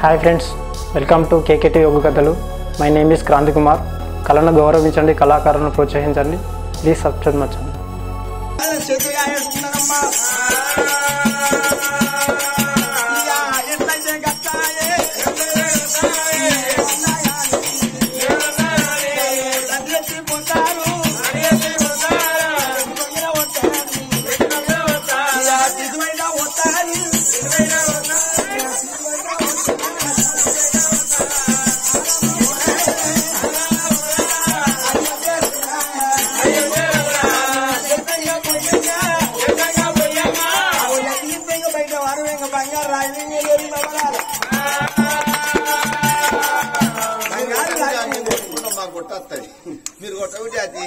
Hi friends welcome to KKT యోగ కథలు my name is Kranthi Kumar కళను గౌరవించండి కళాకారులను ప్రోత్సహించండి ప్లీజ్ సబ్స్క్రైబ్ మచ్చండి మాకు కొట్టొస్తుంది మీరు కొట్టకుంటే అది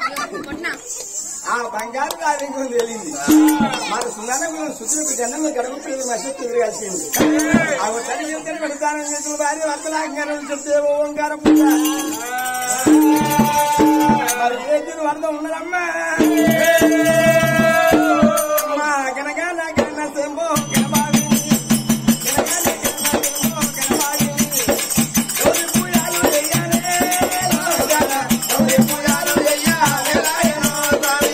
ఆ బంగారు రాజు తెలియంది మన సున్నాన సుతులకు జన్మ గడుపు పిల్లలు మసత్తు కలిసింది ఆ తల్లి చెప్తే పెడతాను చేతులు భార్య వర్తలాంగారం చెప్తే ఓంకార పూజ మరి చేతులు వరద ఉన్నదమ్మా అమ్మా గనగాన గన సెంబో గనబావి గనగాన గన సెంబో గనబావి ఓరి పూజలు చెయ్యాలే లోగాన ఓరి పూజలు చెయ్యాలే రాయనో స్వామి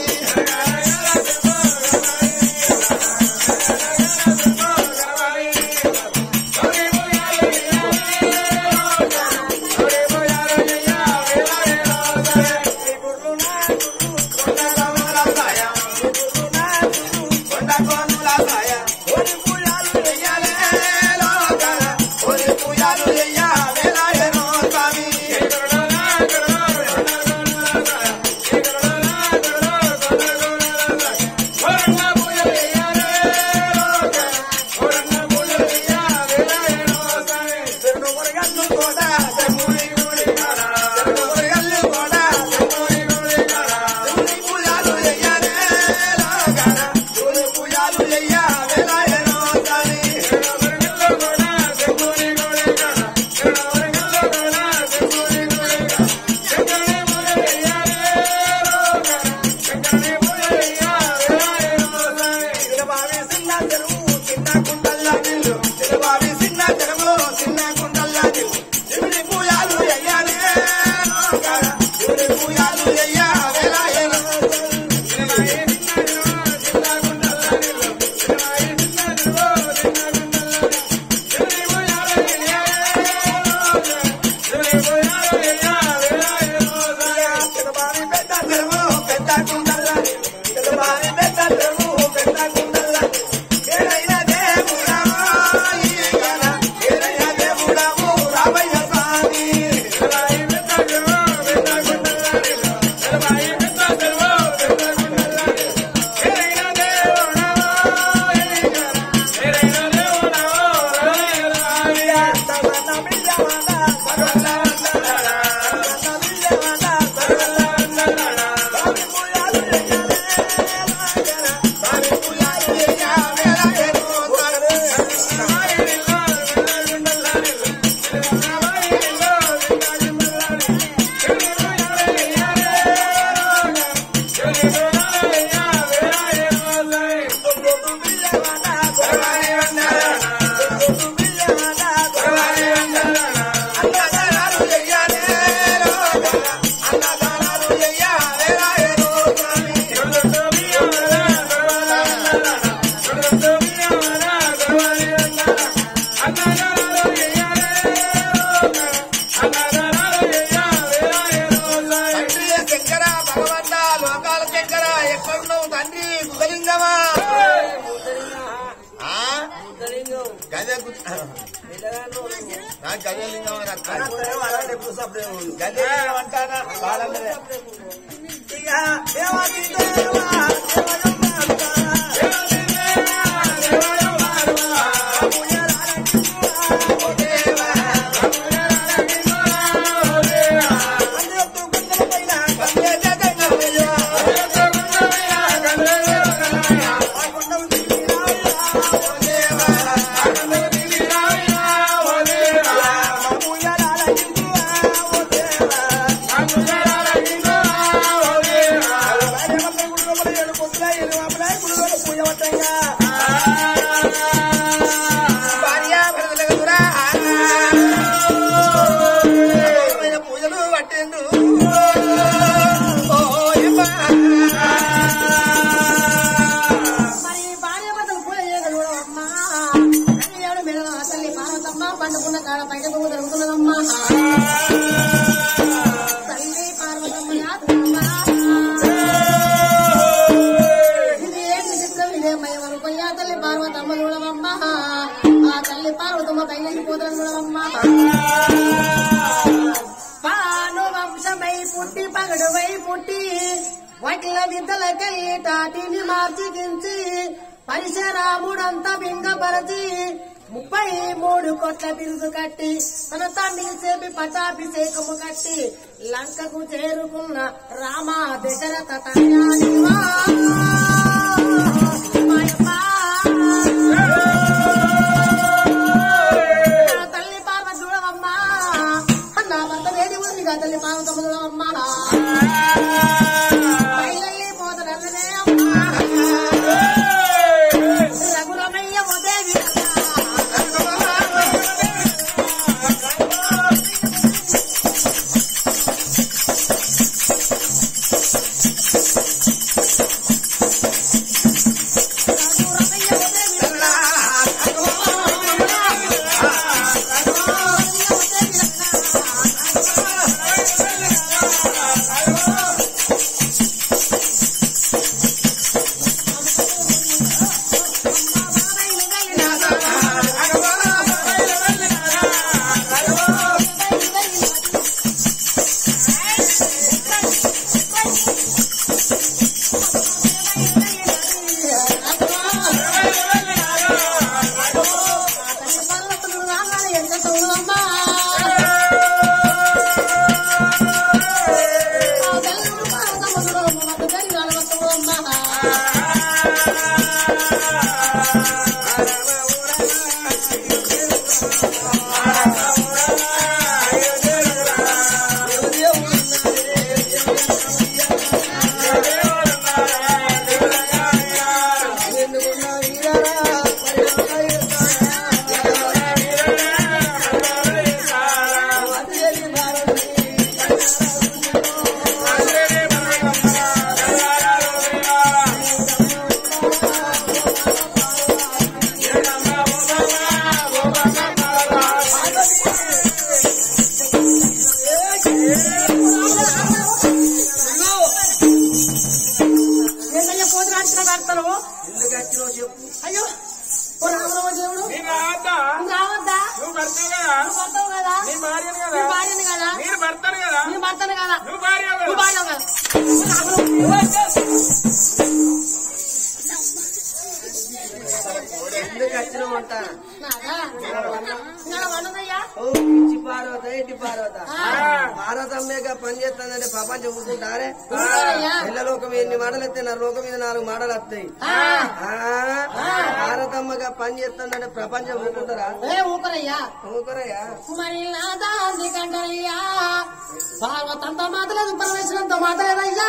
తండ్రి శంకర భగవంత లోకాల శంకర ఎక్కడున్నావు తండ్రి కుదలింగమా ఆ? గదే గు- ఆ, గదే లింగం అని అర్థం. గదే లింగం అంటారా వాళ్ళందరే. ఏడు చూడవమ్మా పండుకున్న కాడ బయట పువ్వు దొరుకుతున్నదమ్మా తల్లి పార్వతమ్మ యాత్రమ్మా. ఇది ఏంటి చిత్రం ఇదే మయమనుకోయ్యా తల్లి పార్వతమ్మ చూడవమ్మా ఆ తల్లి పార్వతమ్మ పైన పోతాను చూడవమ్మా పాను వంశమై పుట్టి పగడువై పుట్టి వడ్ల విద్యలకెళ్ళి తాటిని మార్చికించి పరిశరాముడంతా బింగపరచి ముప్పై మూడు కోట్ల బిరుదు కట్టి తన తండ్రి చేపి పట్టాభిషేకము కట్టి లంకకు చేరుకున్న రామ దశరథ తనయానివా. మాయమ్మా. నా తల్లి పాప చూడవమ్మా నా భర్త వేడి ఉంది కదా తల్లి పాప చూడవమ్మా బయలుదేరి పోతనన్నదే అమ్మా రఘురమయ్య ఉదేవి రఘురమయ్య ఉదేవి ఏంటయ్యా పోతున్నా వచ్చిన భర్తలు ఎందుకు వచ్చినావు చెప్పు అయ్యో ఓ రామరామ దేవుడు నేను రావద్దా నువ్వు రావద్దా నువ్వు భర్తవు కదా నువ్వు భర్తవు కదా నీ భార్యను నీ కదా భార్యని కదా నేను భర్తను కదా నీ భర్తని కదా నువ్వు భార్య నువ్వు కదా భార్య కదా ఎందుకు వచ్చినావు అంట నాదా ఇంకా వండదయ్యా ఓ పిచ్చి పార్వత ఏంటి పార్వత ఆ. భారతమ్మేగా పని చేస్తానంటే ప్రపంచం ఊరుకుంటారే ఊరుకోరయ్యా. పిల్ల లోకం ఎన్ని మాటలు ఎత్తే నా లోకం మీద నాలుగు మాటలు వస్తాయి ఆ, ఆ, భారతమ్మగా పని చేస్తానంటే ప్రపంచం ఊరుకుంటారా ఏ ఊపరయ్యా ఊరుకోరయ్యా మరి నాదా కంటయ్యా భాగవతంతో మాటలేదు పరమేశ్వరంతో మాటలేదయ్యా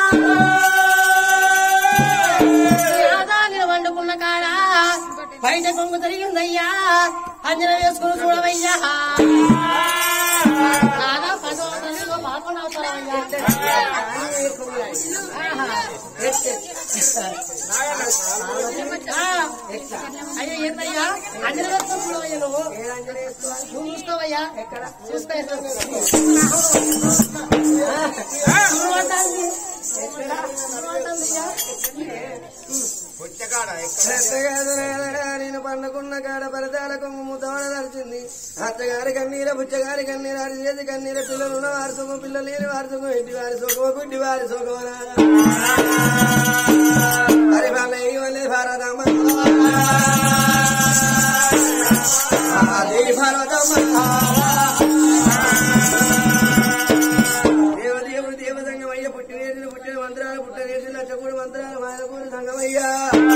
నాదా నేను వండుకున్న కాడ బయట కొంగు తిరిగిందయ్యా అంజన వేసుకుని చూడవయ్యా నాదా పదవుతాను పాపన అవుతారయ్యా అయ్యో ఏందయ్యా అంజన వేసుకుని చూడవయ్యా నువ్వు నువ్వు చూసుకోవయ్యా చూసుకో ఎట్లా చూడమంటాంది. చూడమంటాందయ్యా. నేను పండుకున్న కాడ పరదాల కొంగు ముద్దవాడ నడిచింది అత్తగారి కన్నీర బుచ్చగారి కన్నీర అరి చేతి కన్నీర పిల్లలు ఉన్న వారి సుఖం పిల్లలు లేని వారి సుఖం ఇంటి వారి సుఖం గుడ్డి వారి సుఖం మరి వాళ్ళ ఇవన్నీ భారతమ్మ దేవి భారతమ్మ దేవదేవుడు దేవ సంగమయ్య పుట్టినేసిన పుట్టిన మంత్రాలు పుట్టినేసిన నచ్చకూడి మంత్రాలు మాయకూడి సంగమయ్యా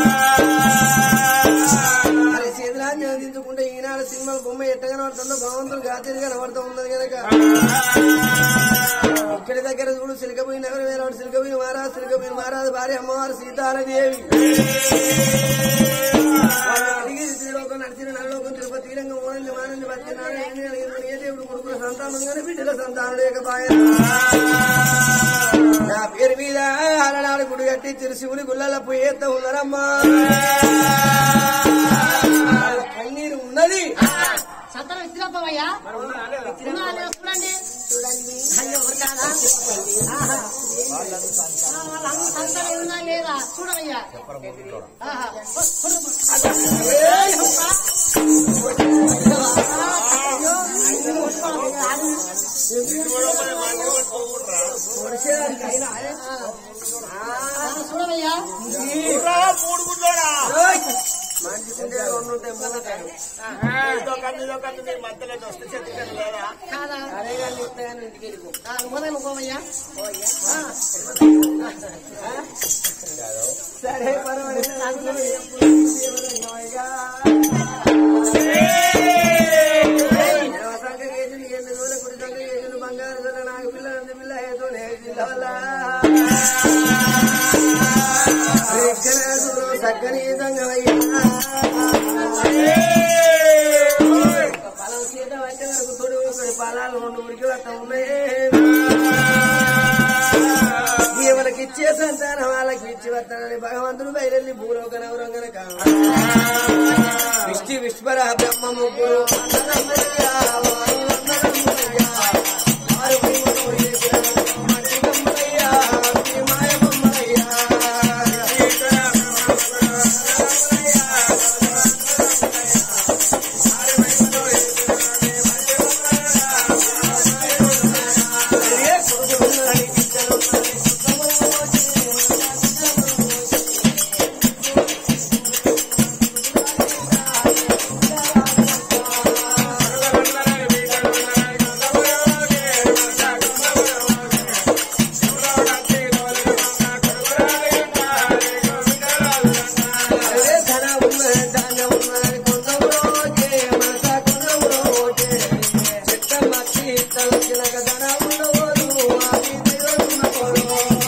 మరి చేతులాన్ని అందించుకుంటే ఈనాడు సినిమా బొమ్మ ఎట్టగా కనబడుతుందో భగవంతుడు గాతిరిగా కనబడుతూ ఉన్నది కనుక ఇక్కడి దగ్గర చూడు సిలికపోయిన ఎవరు వేరే సిలికపోయిన మహారాజు సిలికపోయిన మహారాజు భార్య అమ్మవారు సీతారాదేవి వాళ్ళు అడిగి శ్రీలోకం నడిచిన నరలోకం తిరుపతి తీరంగం ఓనంది మానంది బతి నారాయణ ఏ దేవుడు కొడుకుల సంతానం కానీ బిడ్డల సంతానం లేకపాయ నా పేరు మీద అలనాడు గుడి కట్టి తిరుశివుడి గుళ్ళ పోయేత ఉన్నారమ్మా వాళ్ళ కన్నీరు ఉన్నది సంత చూడవయ్యా ఉన్నా లేదా? చూడండి అయ్యో ఎవరు కాదా ఆహా. ఆ, వాళ్ళందరూ సంతానం ఉన్నా లేదా చూడవయ్యా ఆహా. ఏయ్, అబ్బా. అయ్యో, ఇది కొట్టుకోవాలి. ఆగు. ఆ, చూడవయ్యా మూడు గుడ్లోడా కాదా ఆ, ఉదయం పోవయ్యా సరే పర్వాలేదు బంగారు నాకు పిల్లలు పిల్ల ఏదో చక్కని సంగమయ్యా పొలం సీత వచ్చే వరకు తొడి ఊపిరి పొలాలు రెండు ఉరికి వస్త ఉన్నాయి ఎవరికి ఇచ్చే సంతానం వాళ్ళకి ఇచ్చి వస్తానని భగవంతుడు బయలుదేరి భూలోక నవరంగన విష్టి విశ్వర బ్రహ్మ ముగ్గురు అందరమ్మయ్యా, వారు అందరమ్మయ్యా. వారు భీముడు చేసిన మట్టి బొమ్మలయ్యా, ఈ మాయ బొమ్మలయ్యా. ఏ కొడుకున్నది ఇచ్చరు అరే ధన ఉన్నది ధాన్య ఉన్నది కొందరోజే మనస కొందరోజే చెట్ట మట్టి తలకిలక ధన ఉండవరు ఆది దేవుడున్న కొరు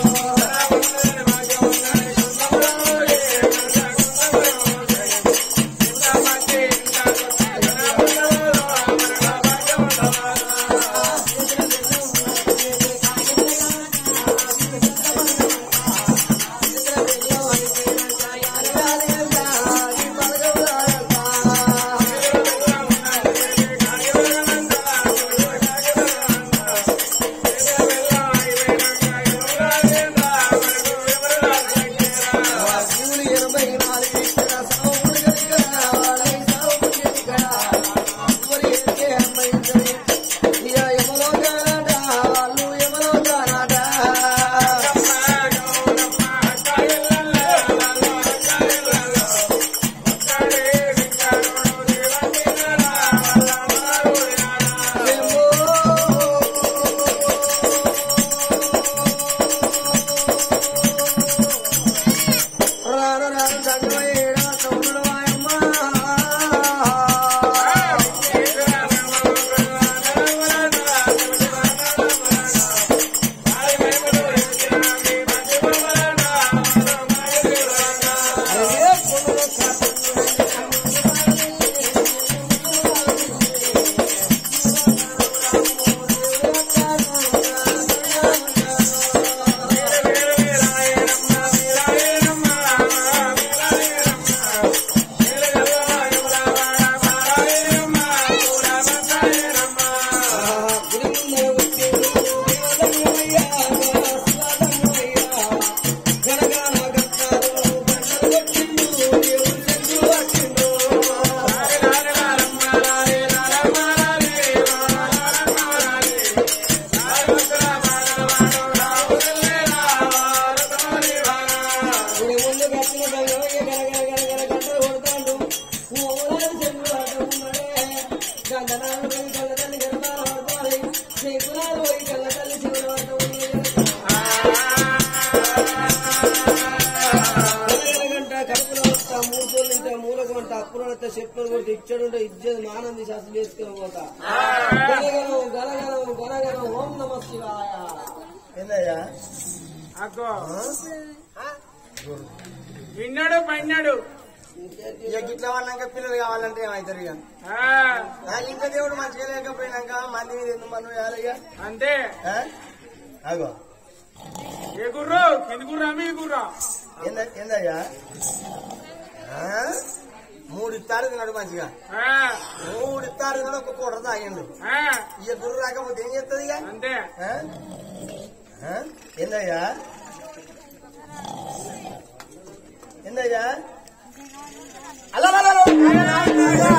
శివుని ఎనభై నాలుగు ఇక్కడ సావుకుడు ఇక్కడ వాళ్ళై సావుకుడు ఇక్కడ ఎవరి ఎక్కే అమ్మాయి ఇక ఎవరో కానాట వాళ్ళు ఎవరో కానాట రాను రాను దండమయ్యేడా తమ్ముడు వాయమ్మ చెప్పులు కొట్టి ఇచ్చడు ఇచ్చేది మానంది శాస్త్రం చేసుకుని పోతా గనగనం గనగనం గనగనం ఓం నమ శివాయ ఏందయ్యా అగ్గో విన్నాడు పడినాడు ఇక గిట్ల వాళ్ళక పిల్లలు కావాలంటే ఏమవుతారు ఇక ఆ, ఆ ఇంత దేవుడు మంచిగా లేకపోయినాక మంది మీద ఎందుకు మనం వేయాలయ్యా అంతే అగో ఏ గుర్రు కింది గుర్రా మీ గుర్రా ఏంద- ఏందయ్యా ఆ? మూడు ఇస్తారు తిన్నాడు మంచిగా మూడు ఇస్తారు తిన్నాడు ఒక కూడ తాగిండు ఇక గుర్రు రాకపోతే ఏం చేస్తుంది ఇక అంతే ఆ? ఆ? ఏందయ్యా ఏందయ్యా అలా అలా, అలా, అలా.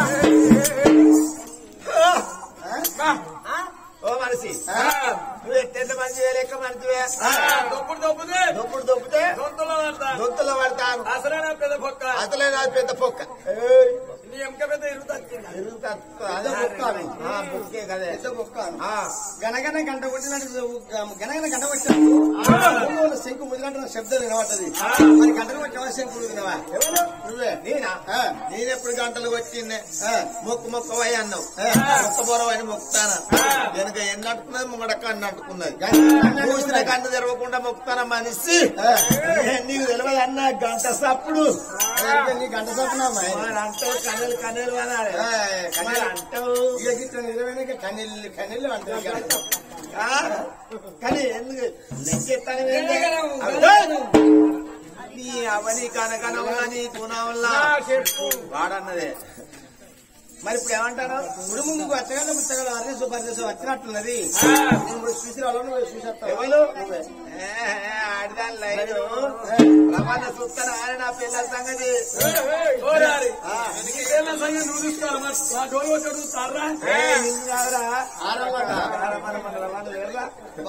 ఆ? ఆ? ఓ మనిషి నువ్వు ఎట్టెంత మంచి లెక్క మంచివే దొప్పుడు దొప్పుదే దొప్పుడు దొప్పితే దొంతలో పడతా దొత్తులో పడతాను అసలే నా పెద్ద పొక్క అసలే నా పెద్ద పొక్క ఏయ్. నీ ఎంక పెద్ద ఇరుగుతా ఎరుగుతా అదే బొక్క అని. ఆ, బొక్కే కదే పెద్ద బొక్క ఆ, గనగన గంట కొట్టినట్టు గనగన గంట కొట్టినట్టు శంకు ముదిగంట శబ్దం వినబడ్డది మరి గంటలు కొట్టినవా శంకులు వినవా ఎవరు నువ్వే నేనా నేనెప్పుడు గంటలు కొట్టిందే మొక్కు మొక్కవై అన్నావు మొక్క బొరవని మొక్కుతానా వెనక ఎన్ని అంటున్నది ముంగడక్క అన్ని అంటుకున్నది పూసిన కన్ను తెరవకుండా మొక్కుతానా మనిషి నీకు తెలియదు అన్న గంట సప్పుడు నీ గంట సప్పునా అంటావు కన్నెలు కన్నెలు అనాలి అంటావు నిజమైన కన్నెళ్ళు కన్నెళ్ళు అంటావు ఆ? కానీ ఎందుకు లెక్కెత్తాను నీ అవని కనకన వల్ల నీ గుణ వల్ల చెప్పు వాడన్నదే మరి ఇప్పుడు ఏమంటారు గుడి ముందుకు వచ్చగల పుస్తకాలు అన్ని సుపరిదేశం వచ్చినట్టున్నది నేను ఇప్పుడు చూసి వాళ్ళను చూసేస్తాను ఎవరు రవాణా చూస్తాను ఆయన నా పిల్లల సంగతి ఓరారి ఆ. నీకేళ్ళ సంగతి నువ్వు చూసుకోవాలి మరి ఆ డోలు వచ్చి అడుగుతారా ఏ, నిన్ను కాదురా. ఆరమ్మట. ఆరమ్మట మన రవాణా లేరురా.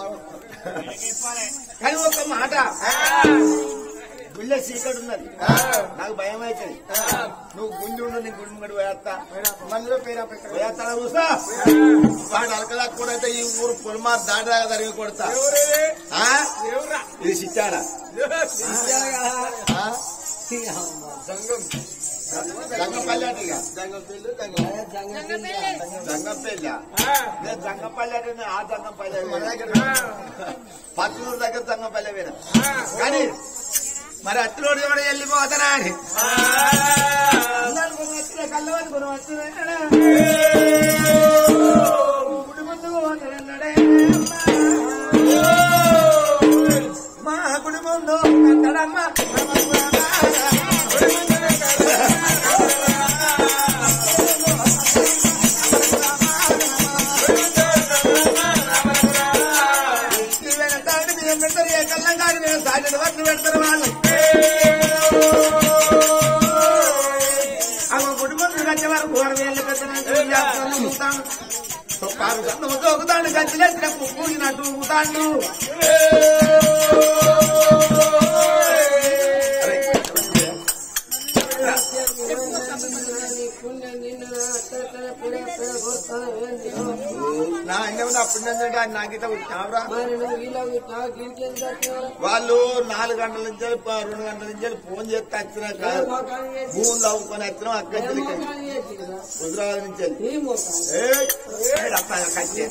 కానీ ఒక మాట గుళ్ళే చీకటి ఉన్నది నాకు భయం అవుతుంది నువ్వు గుండి ఉండు నీ గుండి గడి వేస్తా మందులో పేరు వేస్తాడా చూసా వాడు అలకలా కూడా అయితే ఈ ఊరు పొలమార్ దాటాగా జరిగి కొడతా ఆ? ఎవరా ఇది చిచ్చాడా ఆ? జంగపల్లి అటుగా జంగపల్లి నేను జంగపల్లి అంటే నేను ఆ జంగపల్లి పత్తూరు దగ్గర జంగపల్లి పోయినా కానీ మరి అట్టులోడు ఎవడ వెళ్ళిపోతానా అని అందరూ కొన్ని వచ్చిన కళ్ళవని కొన్ని వచ్చిన గుడి ముందు పోతానన్నాడే. మా గుడి ముందు కట్టడమ్మ వెనకాడి బియ్యం పెడతారు ఏ కళ్ళం కాదు నేను సాగిన వడ్లు పెడతారు వాళ్ళు అవ కుటుంబం వచ్చే వరకు కూర వేళ్ళు పెద్దతాను కారు కన్ను తోగుతాడు గంతులేసిన కూడినట్టు ఊగుతాడు నా ఇంకేమన్నా అప్పుడు నుంచంటే ఆయన నాకిట వచ్చినావురా వాళ్ళు నాలుగు గంటల నుంచి ప- రెండు గంటల నుంచి ఫోన్ చేస్తే వచ్చినా కాదు భూములు తవ్వుకొని వచ్చినాం అక్కడి నుంచి హుజరాబాద్ నుంచి వెళ్ళి. ఏయ్, ఏయ్, అప్ప, కచ్చే.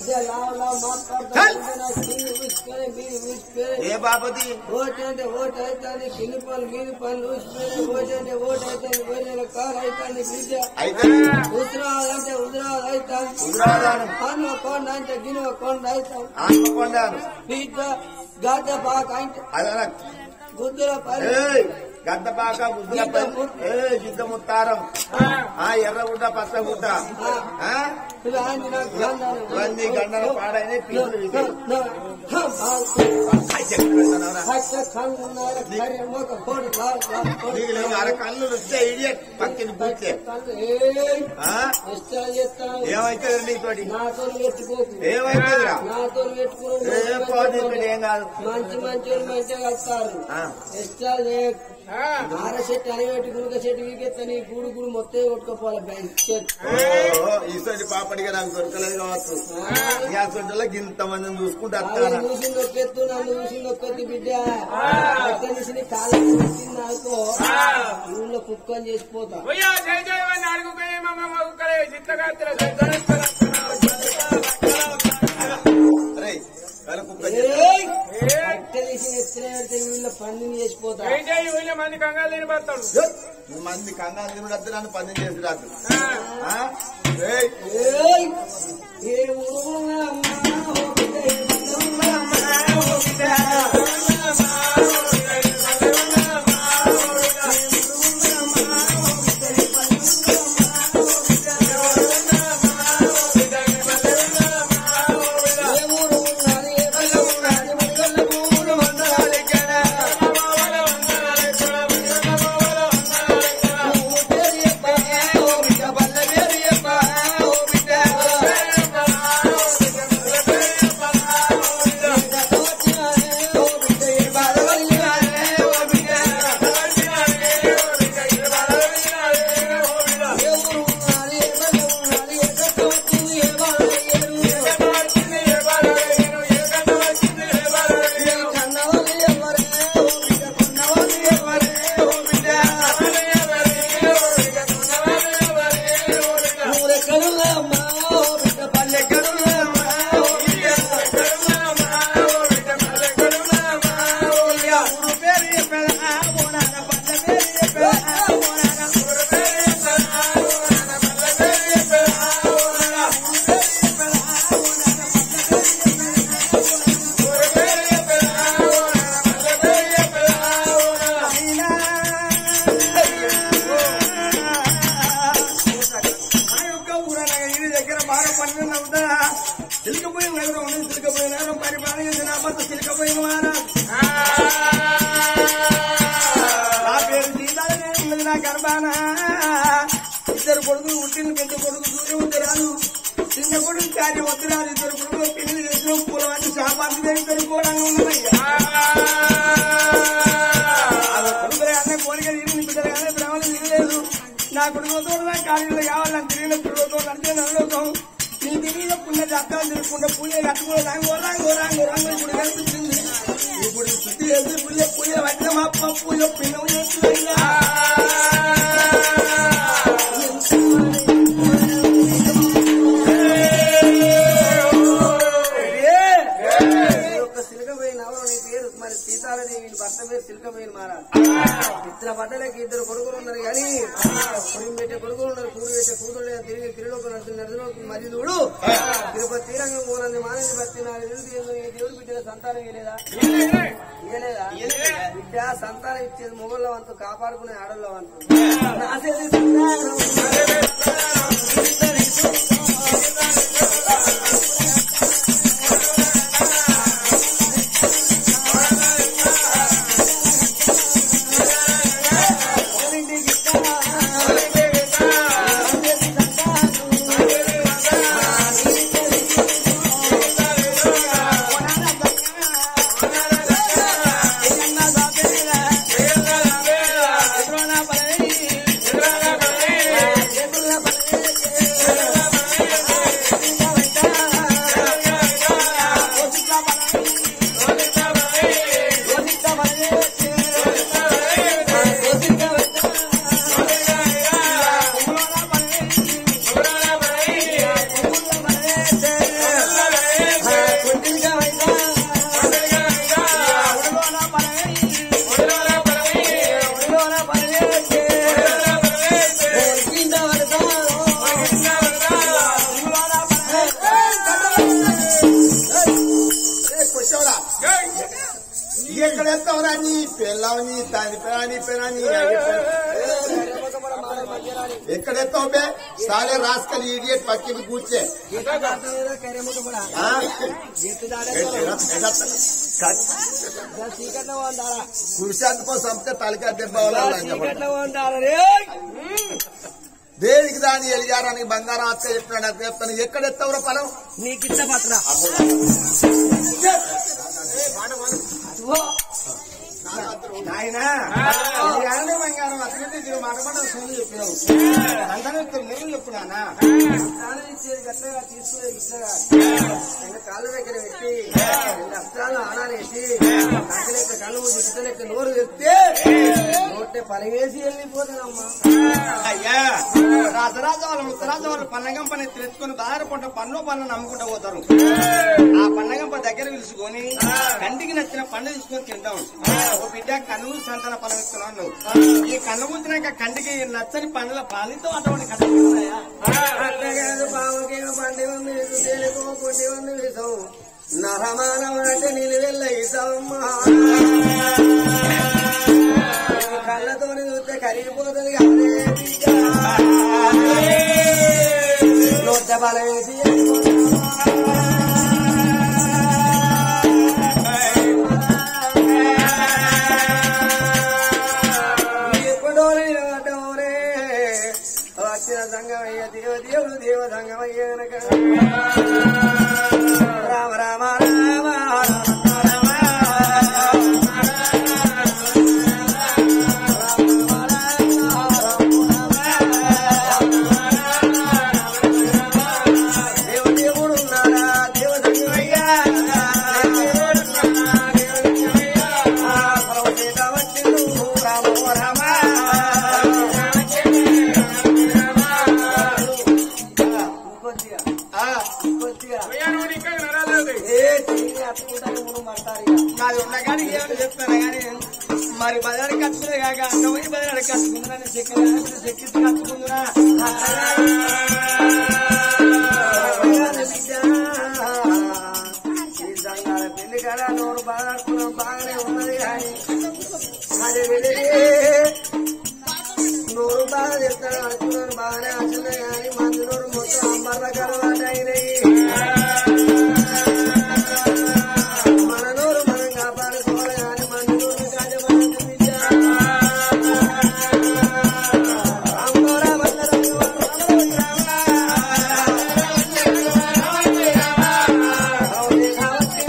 ఏ బాపతి ఓటు అంటే ఓటు అవుతాను కింది పనులు మీది పనులు ఊసిపోయినాయి ఓటు అంటే ఓటు అవుతాను వేరే కారు అవుతాను బిడ్డ అయితే ఉత్తరాలు అంటే ఉత్తరాలు అవుతాను హుజరాబాద్ పన్ను కొండ అంటే గిన్నె కొండ అవుతాం ఆత్మకొండాను బిడ్డ గడ్డ బాక అంటే అదే గుద్దుల పని ఏయ్ గద్దపాక గుద్దులపల్లి ఏ జిద్దముత్తారం ఆ ఎర్రగుడ్డ పచ్చగుడ్డ ఆ? ఇవన్నీ నాకు గంధాలు. ఇవన్నీ గండల పాడైన పీసులు నా- ఇవి. నా- హ, బాగు. అయ్ చెట్టు పెడతానవరా? హచ్చ కన్నున్నారు, కర్రె మొక పొడి లాల్ లాల్ పొడి. నీకు లేవు అర కళ్ళు వస్తే ఇడియట్ పక్కన పూర్తే కన్ను, ఏయ్, ఆ? ఇష్టాలు చేస్తాను ఏమైతే నీతోటి నాతో పెట్టుకోకు ఏమైతుందిరా నాతో పెట్టుకుని ఏ పోనీ ఇక్కడ ఏం కాదు మంచి మంచి వాళ్ళు మంచిగా వస్తారు ఆ. ఇష్టాలు చేయకు. ఆర చెట్టు అని పెట్టి గురుక చెట్టు వీకెత్తా నీ గూడు గూడు మొత్తం కొట్టుకోపోవాలి బ్యాంక్ చెట్టు ఓ, ఈసోటి పాపడిగా నాకు దొరకలేదు కావచ్చు గ్యాస్ ఇంత మందిని చూసుకుంటూ వాళ్ళు వస్తాను చూసింది ఒక్కెత్తు నన్ను చూసింది ఒక్కెత్తు బిడ్డ ఎక్కడి కాలం వచ్చింది నాకు ఊళ్ళో కుక్కని చేసిపోతా పోయా జై జై వాడిని అడుగుపోయి మమ్మ ఒక్కరే చిత్తగాత్ర రే వాళ్ళ కుక్క ఏయ్! ఎక్కడి ఎత్తున పెడితే వీళ్ళ పందిని చేసిపోతా జై జై వీళ్ళ మంది కంగారు లేని పడతాడు ఈ మంది కంగారు తినడద్దు నన్ను పందెం చేసి రాదు ఏయ్ ఏయ్! ఏ ఊరుమమ్మా, ఒకటే ఏ పండుగ నవ్వుతా సిలికపోయిన నగరం ఉంది సిలికపోయిన నగరం పరిపాలన చేసిన భర్త సిలికపోయిన వారా నా పేరు సీతాలనే ఉన్నది నా గర్భాన ఇద్దరు కొడుకులు పుట్టిన పెద్ద కొడుకు సూర్య ఉత్తరాలు చిన్న కొడుకు కార్య ఉత్తరాలు ఇద్దరు కొడుకులు పెళ్లి చేసిన పూల వంటి శాపాంతి ఇద్దరు కూడా ఉన్నదయ్యా ఆ కొడుకులే అన్న కోరిక తీరిని బిడ్డలు కానీ బ్రాహ్మణులు తిరగలేదు నా కొడుకుతో నా కార్యంలో కావాలని తిరిగిన పిల్లలతో నడిచే నడలోకం నీ తిరిగిన పుణ్య జాతకాలు తిరుగుకుంటే పూజ కట్టుకో రాంగో రాంగో రాంగో రాంగో ఇప్పుడు కనిపించింది ఇప్పుడు శుద్ధి చేసి పూజ పూజ పట్టిన మా అప్ప పూజ పిల్లలు చేస్తుందయ్యా ఈ యొక్క సిలకబోయిన ఎవరు నీ పేరు మరి సీతాలదేవి భర్త పేరు సిలకబోయిన మహారాజ్ ఇద్దరు బట్టలకి ఇద్దరు కొడుకులు ఉన్నారు కానీ పొడిం పెట్టే కొడుకులు ఉన్నారు కూడు పెట్టే కూతురు లేదు తిరిగి తిరులోకి నడుతుంది నడుచులోకి మరి చూడు తిరుపతి తీరంగం మూలంది మానేది బతి నాలుగు తెలుసు ఏందో ఈ దేవుడు బిడ్డల సంతానం ఇవ్వలేదా ఇవ్వలేదా బిడ్డ సంతానం ఇచ్చేది మొగళ్ళ వంతు కాపాడుకునే ఆడళ్ళ వంతు నాసేది సంతానం. కూర్చోరా ఎక్కడ ఎత్తావురా నీ పిల్లవని దాని పిల్లని పిల్లని ఎక్కడ ఎత్తావు బే సాలే రాసుకని ఇడియట్ పక్కి కూర్చే ఆ? కుర్శాంతపో సంస్థ తలకా దెబ్బ దేనికి దాని ఎలిగారానికి బంగారం అక్క చెప్పినాడు అక్క చెప్తాను ఎక్కడ ఎత్తావురా పొలం నీకు ఇష్ట పత్ర నాయనా ఈ ఆనంద బంగారం అతనికి ఇది మాట మాట సోని చెప్పినావు అందరూ నేను చెప్పున్నానా ప్రాణం ఇచ్చేది గట్లగా తీసుకునేది ఇట్లగా రెండు కాళ్ళ దగ్గర పెట్టి రెండు అస్త్రాలు ఆనాలేసి నాకు లెక్క కళ్ళు ఇట్ట లెక్క నోరు తెస్తే నోటే పలివేసి వెళ్ళిపోతానమ్మా అయ్యా రాజరాజ వాళ్ళు ఉత్తరాజ వాళ్ళు పన్నగం పని తెచ్చుకొని దారిపడ్డ పన్ను పన్ను నమ్ముకుంటూ పోతారు ఆ పన్నగంప దగ్గర పిలుచుకొని కంటికి నచ్చిన పండు తీసుకొని తింటాం ఓ బిడ్డ కన్ను సంతాన ఫలం ఇస్తున్నాను ఈ కన్ను కూర్చున్నాక కంటికి నచ్చని పండుగ పాలితో అటువంటి కట్టుకుంటాయా అట్లగాదు బావకేమో పండి ఉంది తేలికో పొండి ఉంది విషం నరమానవ అంటే నేను వెళ్ళ ఇసమ్మా కళ్ళతోని చూస్తే కరిగిపోతుంది కాదే బిడ్డ. నోట బలం వేసి ఎప్పుడో నిలబడ్డోరే వచ్చిన సంగమయ్య దేవ దేవుడు దేవ సంగమయ్య గనక రామ రామ రామ రామ దేవ దేవుడు ఉన్నాడా దేవ సంగమయ్య పర్వతేట వచ్చిండు రామ రామ కొద్దిగా కొద్దిగా ఏ తిరిగి అట్టుకుంటాను మనం పడతారు ఇక నాది ఉండగానే ఏమని చెప్తాను కానీ మరి బజారు కట్టుకునే కాక అన్నమయ్యి బజారు కట్టుకుంటున్నా చెక్కి చెక్కి కట్టుకుంటున్నా పెళ్లి కదా నోరు బాగా నడుపుకున్నాం బాగానే ఉన్నది కానీ అది వెళ్ళి నోరు బాగా చెప్తాను అనుకున్నాను బాగానే వచ్చింది కానీ మందు నోరు మొత్తం అమ్మర్ల కలవాటు అయినాయి మన నోరు మనం కాపాడుకోవాలి కానీ మన నోరు కాజమని బిడ్డ రాములో రామన్న రాములో రాములే కావచ్చు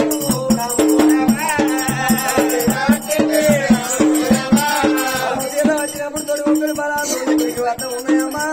రాములో వచ్చినప్పుడు తొడి ఒక్కడు బలాలు మీకు అర్థం ఉన్నాయమ్మా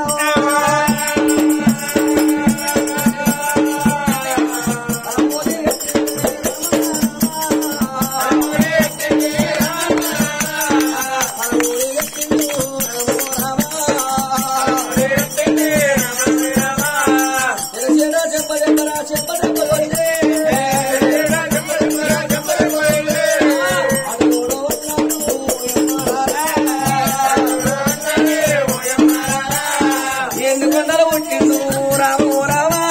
ఎందుకంటారు పుట్టిండు రాము రామా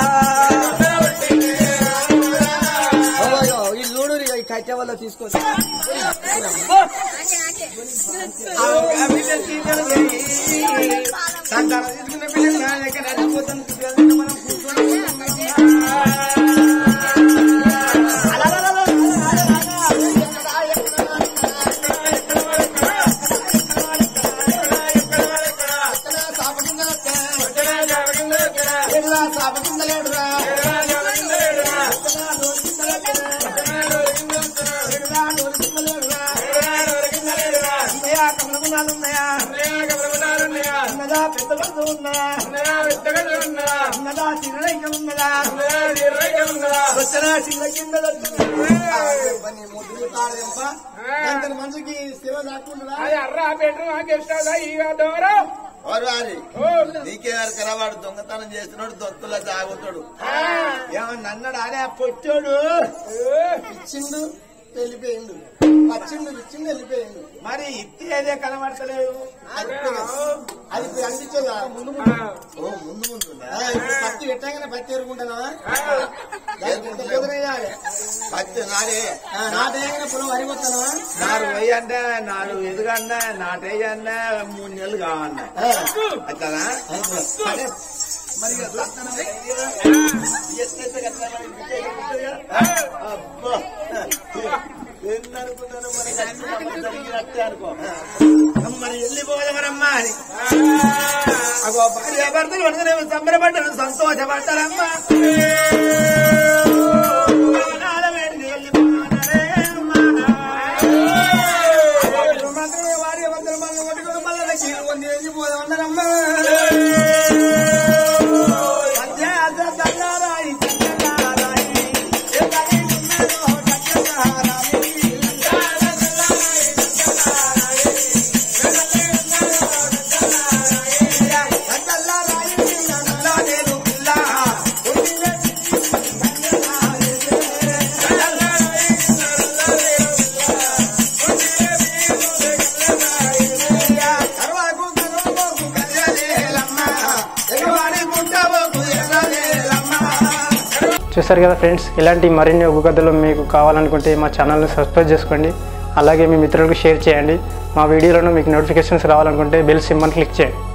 ఈ లూడు ఈ కట్టె వల్ల తీసుకోవచ్చు సంతానం తీసుకున్న పిల్లలు నా దగ్గర అడిగిపోతాను పిల్లలు మనం కూర్చొని ఉన్నదా పెద్ద పెద్ద ఉన్నదా ఉన్నదా చిన్న ఉన్నదా వచ్చిన చిన్న కింద పని ముద్దులు తాడేంప దాని మనసుకి శివ దాక్కుంటుందా వారు వారి నీకేవారు కదా వాడు దొంగతనం చేస్తున్నాడు దొత్తుల తాగుతాడు ఏమన్నా అన్నాడు ఆడే పొట్టాడు ఇచ్చిండు వెళ్ళిపోయిండు వచ్చిండు ఇచ్చిండు వెళ్ళిపోయిండు మరి ఇత్తి ఏదే కనబడతలేదు అది అది ఇప్పుడు అనిపించదా ముందు ముందు ఓ ముందు ముందు ఆ, ఇప్పుడు పత్తి పెట్టగానే పత్తి ఎరుకుంటున్నా దానికి ఇంత కుదిరేయాలి పత్తి నాడే నాటేయగానే పొలం అరిపోతానా నారు వెయ్యి అంటే నారు ఎదుగన్నా నాటేయన్నా మూడు నెలలు కావన్నా అట్లా అదే మరి ఇక సత్తానం అయిందిగా? ఎట్లయితే గట్లా మరి బిడ్డ ఎదుగుతుందిగా? అబ్బా. ఎన్ని అనుకున్నాను మరి అన్ని అమ్మ జరిగినట్టే అనుకో మరి వెళ్ళిపోదమరమ్మా అని అగో భార్య భర్తలు వండుకునే సంబరపడ్డారు సంతోషపడ్డారమ్మా నాల వేడికి వెళ్ళిపోనారే అమ్మా. ఇప్పుడు మాత్రమే వారి వందల మంది కొట్టుకుని మళ్ళీ చీరు కొన్ని వెళ్ళిపోదామన్నారమ్మా సత్య సత్యనారాయి సత్యనారాయి ఏ తల్లి ఉన్నదో సత్యనారాయి సత్యనారాయి నన్నులా నేను పిల్ల కరువాకు కరువాకు కర్రలేలమ్మ ఎగవాడి గుంటవకు ఎర్రలేలమ్మ చూసారు కదా ఫ్రెండ్స్ ఇలాంటి మరిన్ని ఒగ్గు కథలు మీకు కావాలనుకుంటే మా ఛానల్ని సబ్స్క్రైబ్ చేసుకోండి అలాగే మీ మిత్రులకు షేర్ చేయండి మా వీడియోలను మీకు నోటిఫికేషన్స్ రావాలనుకుంటే బెల్ సింబల్ క్లిక్ చేయండి